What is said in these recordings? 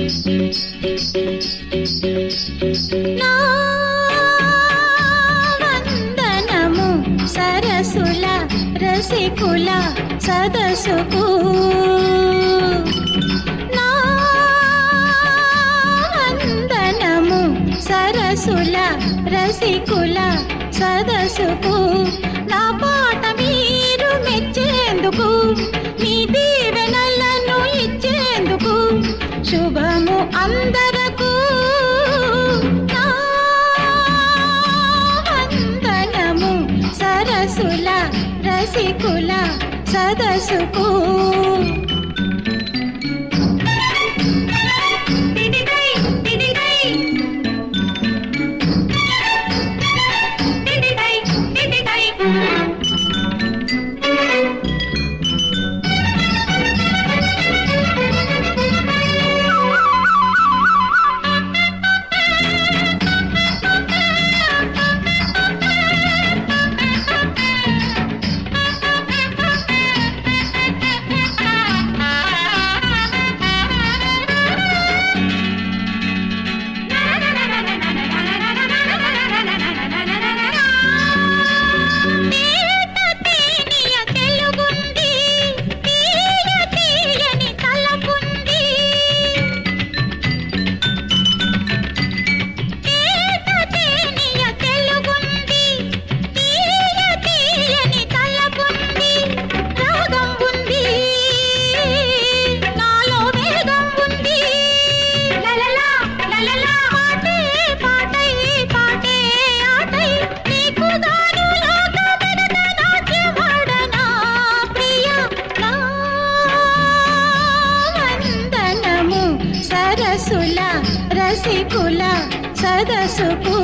నా వందనము సరసుల రసికుల సదసుకు నా వందనము సరసుల రసికుల సదసుకు నా పాట మీరు మెచ్చేందుకు మీ దీవెనలను ఇచ్చేందుకు శుభము అందరకు నా వందనము సరసుల రసికుల సదసుకు తేట తేనియ తెలుగుంది తీయ తీయని తలపుంది తేట తేనియ తెలుగుంది తీయ తీయని తలపుంది రాగం ఉంది నాలో వేగం ఉంది లలలా లలలా పాటే పాటై పాటే ఆటై నీకు గాను లోక వెనక నాట్యమాడనా ప్రియ నా వందనము సరసుల రసికుల సదసుకు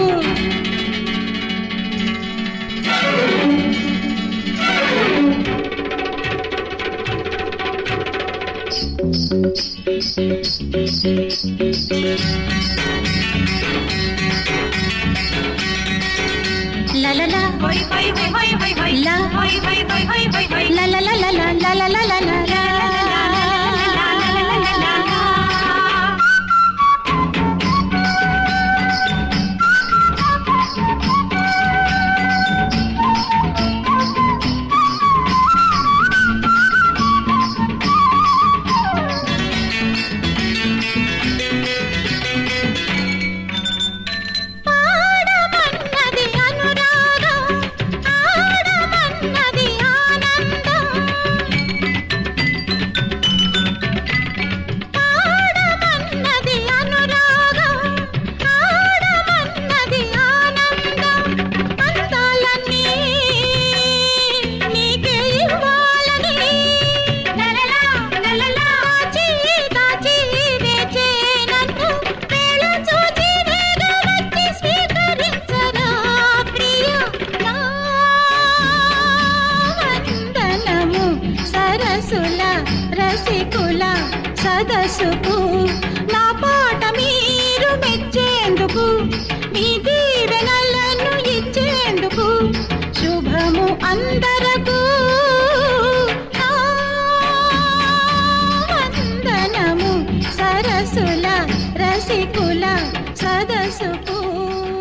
లలలా లా పాడమన్నది అనురాగం ఆడమన్నది ఆనందం పాడమన్నది అనురాగం ఆడమన్నది ఆనందం అందాలన్నీ నీకే ఇవ్వాలని లలలా లలలా దాచి దాచి వేచే నన్ను వేళ చూచి వేగ వచ్చి స్వీకరించరా ప్రియ నా వందనము సరసుల రసికుల సదసుకు నా పాట మీరు మెచ్చేందుకు మీ దీవెనలను ఇచ్చేందుకు శుభము అందరకు నా వందనము సరసుల రసికుల సదసుకు